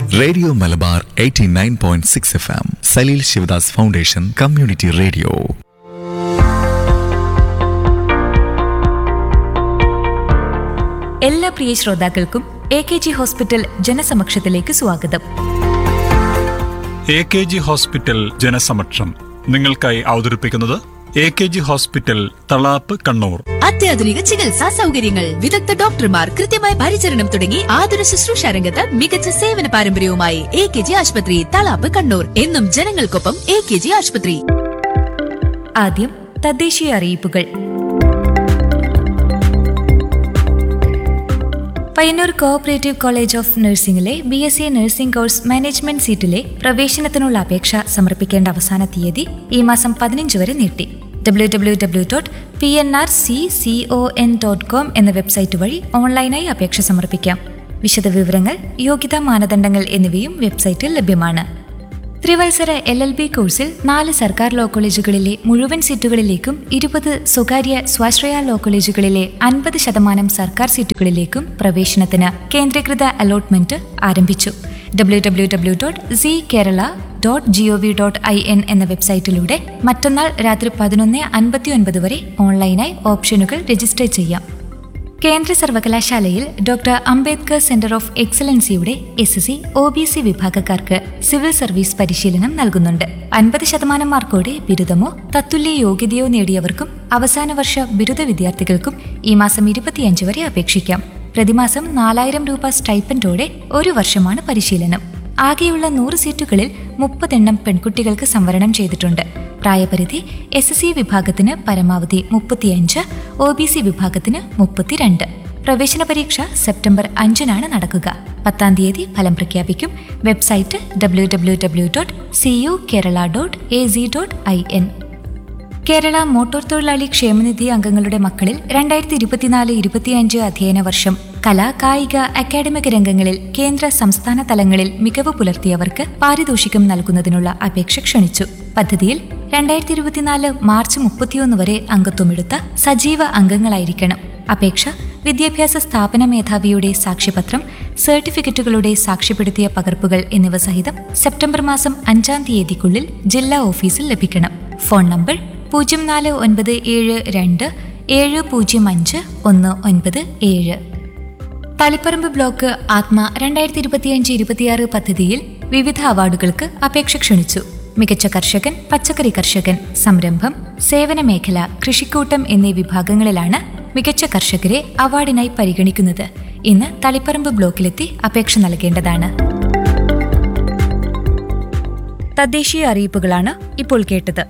radio Malabar 89.6 point six F M Saleel Shivadas foundation community radio എല്ലാ പ്രിയ ശ്രോതാക്കൾക്കും എ കെ ജി ഹോസ്പിറ്റൽ ജനസമക്ഷത്തിലേക്ക് സ്വാഗതം എ കെ ജി ഹോസ്പിറ്റൽ ജനസമക്ഷം നിങ്ങൾക്കായി അവതരിപ്പിക്കുന്നത് A K G hospital Thalap Kannur അത്യാധുനിക ചികിത്സാ സൗകര്യങ്ങൾ വിദഗ്ധ ഡോക്ടർമാർ കൃത്യമായ പരിചരണം തുടങ്ങി ആതുര ശുശ്രൂഷ രംഗത്ത് മികച്ച സേവന പാരമ്പര്യവുമായി എ കെ ജി ആശുപത്രി തളാപ്പ് കണ്ണൂർ എന്നും ജനങ്ങൾക്കൊപ്പം എ കെ ജി ആശുപത്രി ആദ്യം തദ്ദേശീയ അറിയിപ്പുകൾ പയ്യന്നൂർ കോഓപ്പറേറ്റീവ് കോളേജ് ഓഫ് നഴ്സിംഗിലെ B S C nursing course management സീറ്റിലെ പ്രവേശനത്തിനുള്ള അപേക്ഷ സമർപ്പിക്കേണ്ട അവസാന തീയതി ഈ മാസം പതിനഞ്ച് വരെ നീട്ടി W W W dot P N R C C O N dot com എന്ന വെബ്സൈറ്റ് വഴി ഓൺലൈനായി അപേക്ഷ സമർപ്പിക്കാം വിശദവിവരങ്ങൾ യോഗ്യതാ മാനദണ്ഡങ്ങൾ എന്നിവയും വെബ്സൈറ്റിൽ ലഭ്യമാണ് ത്രിവത്സര എൽ എൽ ബി കോഴ്സിൽ നാല് സർക്കാർ ലോ കോളേജുകളിലെ മുഴുവൻ സീറ്റുകളിലേക്കും ഇരുപത് സ്വകാര്യ സ്വാശ്രയ ലോ കോളേജുകളിലെ അൻപത് ശതമാനം സർക്കാർ സീറ്റുകളിലേക്കും പ്രവേശനത്തിന് കേന്ദ്രീകൃത അലോട്ട്മെന്റ് ആരംഭിച്ചു W W W dot C Kerala dot G O V dot I N എന്ന വെബ്സൈറ്റിലൂടെ മറ്റന്നാൾ രാത്രി പതിനൊന്ന് അൻപത്തിയൊൻപത് വരെ ഓൺലൈനായി ഓപ്ഷനുകൾ രജിസ്റ്റർ ചെയ്യാം കേന്ദ്ര സർവകലാശാലയിൽ ഡോക്ടർ അംബേദ്കർ സെന്റർ ഓഫ് എക്സലൻസിയുടെ S S C O B C വിഭാഗക്കാർക്ക് സിവിൽ സർവീസ് പരിശീലനം നൽകുന്നുണ്ട് അൻപത് ശതമാനം മാർക്കോടെ ബിരുദമോ തത്തുല്യ യോഗ്യതയോ നേടിയവർക്കും അവസാന വർഷ ബിരുദ വിദ്യാർത്ഥികൾക്കും ഈ മാസം ഇരുപത്തിയഞ്ച് വരെ അപേക്ഷിക്കാം പ്രതിമാസം നാലായിരം രൂപ സ്റ്റൈപ്പൻഡോടെ ഒരു വർഷമാണ് പരിശീലനം ആകെയുള്ള നൂറ് സീറ്റുകളിൽ മുപ്പതെണ്ണം പെൺകുട്ടികൾക്ക് സംവരണം ചെയ്തിട്ടുണ്ട് പ്രായപരിധി എസ് എസ് സി വിഭാഗത്തിന് പരമാവധി മുപ്പത്തിയഞ്ച് ഒ ബി സി വിഭാഗത്തിന് മുപ്പത്തിരണ്ട് പ്രവേശന പരീക്ഷ സെപ്റ്റംബർ അഞ്ചിനാണ് നടക്കുക പത്താം തീയതി ഫലം പ്രഖ്യാപിക്കും website W W W dot C U Kerala dot A C dot I N Kerala motor തൊഴിലാളി ക്ഷേമനിധി അംഗങ്ങളുടെ മക്കളിൽ രണ്ടായിരത്തി ഇരുപത്തിനാല് ഇരുപത്തിയഞ്ച് അധ്യയന വർഷം കലാ കായിക അക്കാഡമിക് രംഗങ്ങളിൽ കേന്ദ്ര സംസ്ഥാന തലങ്ങളിൽ മികവ് പുലർത്തിയവർക്ക് പാരിതോഷികം നൽകുന്നതിനുള്ള അപേക്ഷ ക്ഷണിച്ചു പദ്ധതിയിൽ രണ്ടായിരത്തി ഇരുപത്തിനാല് മാർച്ച് മുപ്പത്തിയൊന്ന് വരെ അംഗത്വമെടുത്ത സജീവ അംഗങ്ങളായിരിക്കണം അപേക്ഷ വിദ്യാഭ്യാസ സ്ഥാപന മേധാവിയുടെ സാക്ഷ്യപത്രം സർട്ടിഫിക്കറ്റുകളുടെ സാക്ഷ്യപ്പെടുത്തിയ പകർപ്പുകൾ എന്നിവ സഹിതം സെപ്റ്റംബർ മാസം അഞ്ചാം തീയതിക്കുള്ളിൽ ജില്ലാ ഓഫീസിൽ ലഭിക്കണം ഫോൺ നമ്പർ പൂജ്യം നാല് ഒൻപത് ഏഴ് രണ്ട് ഏഴ് പൂജ്യം അഞ്ച് ഒന്ന് ഒൻപത് ഏഴ് തളിപ്പറമ്പ് ബ്ലോക്ക് ആത്മ രണ്ടായിരത്തി ഇരുപത്തിയഞ്ച് ഇരുപത്തിയാറ് പദ്ധതിയിൽ വിവിധ അവാർഡുകൾക്ക് അപേക്ഷ ക്ഷണിച്ചു മികച്ച കർഷകൻ പച്ചക്കറി കർഷകൻ സംരംഭം സേവന മേഖല കൃഷിക്കൂട്ടം എന്നീ വിഭാഗങ്ങളിലാണ് മികച്ച കർഷകരെ അവാർഡിനായി പരിഗണിക്കുന്നത് ഇന്ന് തളിപ്പറമ്പ് ബ്ലോക്കിലെത്തി അപേക്ഷ നൽകേണ്ടതാണ് തദ്ദേശീയ അറിയിപ്പുകളാണ് ഇപ്പോൾ കേട്ടത്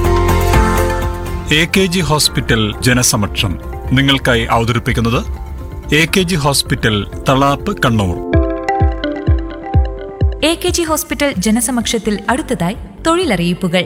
എ കെ ജി ഹോസ്പിറ്റൽ ജനസമക്ഷം നിങ്ങൾക്കായി അവതരിപ്പിക്കുന്നത് A K G hospital Thalap Kannur A K G hospital ജനസമക്ഷത്തിൽ അടുത്തതായി തൊഴിലറിയിപ്പുകൾ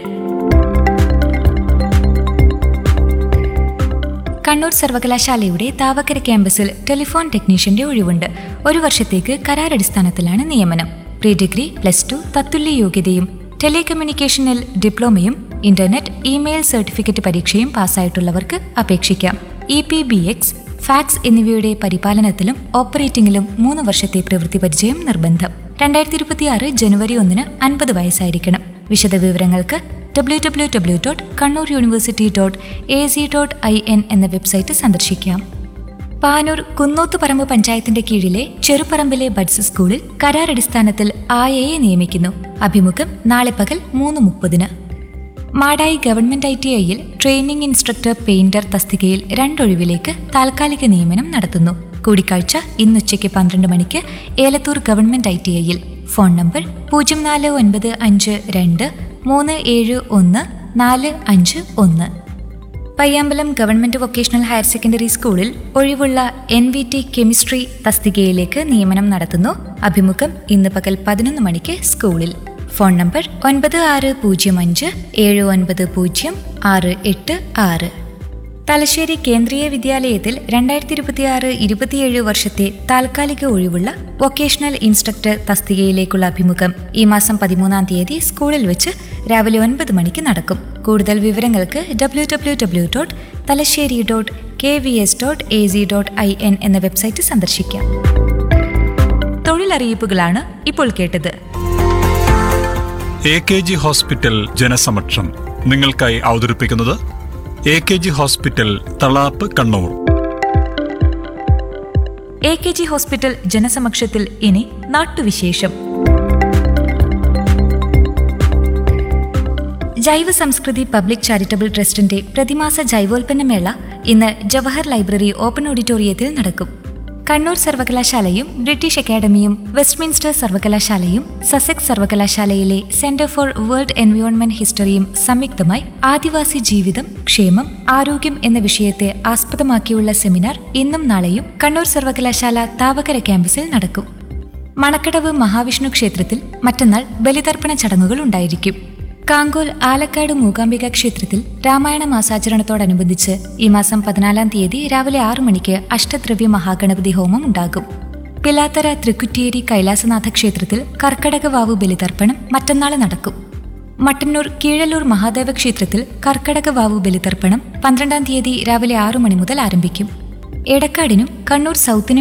കണ്ണൂർ സർവകലാശാലയുടെ താവക്കര ക്യാമ്പസിൽ ടെലിഫോൺ ടെക്നീഷ്യന്റെ ഒഴിവുണ്ട് ഒരു വർഷത്തേക്ക് കരാറടിസ്ഥാനത്തിലാണ് നിയമനം പ്രീ ഡിഗ്രി പ്ലസ് ടു തത്തുല്യ യോഗ്യതയും ടെലികമ്മ്യൂണിക്കേഷനിൽ ഡിപ്ലോമയും ഇന്റർനെറ്റ് ഇമെയിൽ സർട്ടിഫിക്കറ്റ് പരീക്ഷയും പാസ്സായിട്ടുള്ളവർക്ക് അപേക്ഷിക്കാം E P B X fax എന്നിവയുടെ പരിപാലനത്തിലും ഓപ്പറേറ്റിംഗിലും മൂന്ന് വർഷത്തെ പ്രവൃത്തി പരിചയം നിർബന്ധം രണ്ടായിരത്തി ഇരുപത്തിയാറ് ജനുവരി ഒന്നിന് അൻപത് വയസ്സായിരിക്കണം വിശദവിവരങ്ങൾക്ക് W W W dot Kannur university dot A C dot I N എന്ന വെബ്സൈറ്റ് സന്ദർശിക്കാം പാനൂർ കുന്നോത്തുപറമ്പ് പഞ്ചായത്തിന്റെ കീഴിലെ ചെറുപറമ്പിലെ ബഡ്സ് സ്കൂളിൽ കരാറടിസ്ഥാനത്തിൽ ആയയെ നിയമിക്കുന്നു അഭിമുഖം നാളെ പകൽ മൂന്ന് മുപ്പതിന് മാടായി ഗവൺമെന്റ് ഐ ടി ഐയിൽ ട്രെയിനിംഗ് ഇൻസ്ട്രക്ടർ പെയിന്റർ തസ്തികയിൽ രണ്ടൊഴിവിലേക്ക് താൽക്കാലിക നിയമനം നടത്തുന്നു കൂടിക്കാഴ്ച ഇന്നുച്ചയ്ക്ക് പന്ത്രണ്ട് മണിക്ക് ഏലത്തൂർ ഗവൺമെന്റ് ഐ ടി ഐയിൽ ഫോൺ നമ്പർ പൂജ്യം നാല് ഒൻപത് അഞ്ച് രണ്ട് മൂന്ന് ഏഴ് ഒന്ന് നാല് അഞ്ച് ഒന്ന് Payyambalam government vocational higher secondary സ്കൂളിൽ ഒഴിവുള്ള എൻ വി ടി കെമിസ്ട്രി തസ്തികയിലേക്ക് നിയമനം നടത്തുന്നു അഭിമുഖം ഇന്ന് പകൽ പതിനൊന്ന് മണിക്ക് സ്കൂളിൽ ഫോൺ നമ്പർ ഒൻപത് ആറ് പൂജ്യം അഞ്ച് ഏഴ് ഒൻപത് പൂജ്യം ആറ് എട്ട് ആറ് തലശ്ശേരി കേന്ദ്രീയ വിദ്യാലയത്തിൽ രണ്ടായിരത്തി ഇരുപത്തിയാറ് ഇരുപത്തിയേഴ് വർഷത്തെ താൽക്കാലിക ഒഴിവുള്ള വൊക്കേഷണൽ ഇൻസ്ട്രക്ടർ തസ്തികയിലേക്കുള്ള അഭിമുഖം ഈ മാസം പതിമൂന്നാം തീയതി സ്കൂളിൽ വെച്ച് രാവിലെ ഒൻപത് മണിക്ക് നടക്കും കൂടുതൽ വിവരങ്ങൾക്ക് W W W dot Thalassery dot K V S dot A C dot I N എന്ന വെബ്സൈറ്റ് സന്ദർശിക്കാം തൊഴിൽ തൊഴിലറിയിപ്പുകളാണ് ഇപ്പോൾ കേട്ടത് എ കെ ജി ഹോസ്പിറ്റൽ ജനസമക്ഷം നിങ്ങൾക്കായി അവതരിപ്പിക്കുന്നത് A K G hospital Thalap Kannur A K G hospital ജനസമക്ഷത്തിൽ ഇനി നാട്ടുവിശേഷം ജൈവ സംസ്കൃതി പബ്ലിക് ചാരിറ്റബിൾ ട്രസ്റ്റിന്റെ പ്രതിമാസ ജൈവോൽപ്പന്ന മേള ഇന്ന് ജവഹർ ലൈബ്രറി ഓപ്പൺ ഓഡിറ്റോറിയത്തിൽ നടക്കും കണ്ണൂർ സർവകലാശാലയും ബ്രിട്ടീഷ് അക്കാദമിയും വെസ്റ്റ്മിൻസ്റ്റർ സർവകലാശാലയും സസെക്സ് സർവകലാശാലയിലെ സെന്റർ ഫോർ വേൾഡ് എൻവയോൺമെന്റ് ഹിസ്റ്ററിയും സംയുക്തമായി ആദിവാസി ജീവിതം ക്ഷേമം ആരോഗ്യം എന്ന വിഷയത്തെ ആസ്പദമാക്കിയുള്ള സെമിനാർ ഇന്നും നാളെയും കണ്ണൂർ സർവകലാശാല താവക്കര ക്യാമ്പസിൽ നടക്കും മണക്കടവ് മഹാവിഷ്ണു ക്ഷേത്രത്തിൽ മറ്റന്നാൾ ബലിതർപ്പണ ചടങ്ങുകൾ ഉണ്ടായിരിക്കും കാങ്കോൽ ആലക്കാട് മൂകാംബിക ക്ഷേത്രത്തിൽ രാമായണ മാസാചരണത്തോടനുബന്ധിച്ച് ഈ മാസം പതിനാലാം തീയതി രാവിലെ ആറു മണിക്ക് അഷ്ടദ്രവ്യ മഹാഗണപതി ഹോമം ഉണ്ടാകും പിലാത്തറ തൃക്കുറ്റിയേരി കൈലാസനാഥ ക്ഷേത്രത്തിൽ കർക്കടക വാവു ബലിതർപ്പണം മറ്റന്നാൾ നടക്കും മട്ടന്നൂർ കീഴല്ലൂർ മഹാദേവ ക്ഷേത്രത്തിൽ കർക്കടക വാവു ബലിതർപ്പണം പന്ത്രണ്ടാം തീയതി രാവിലെ ആറു മണി മുതൽ ആരംഭിക്കും എടക്കാടിനും കണ്ണൂർ സൗത്തിനും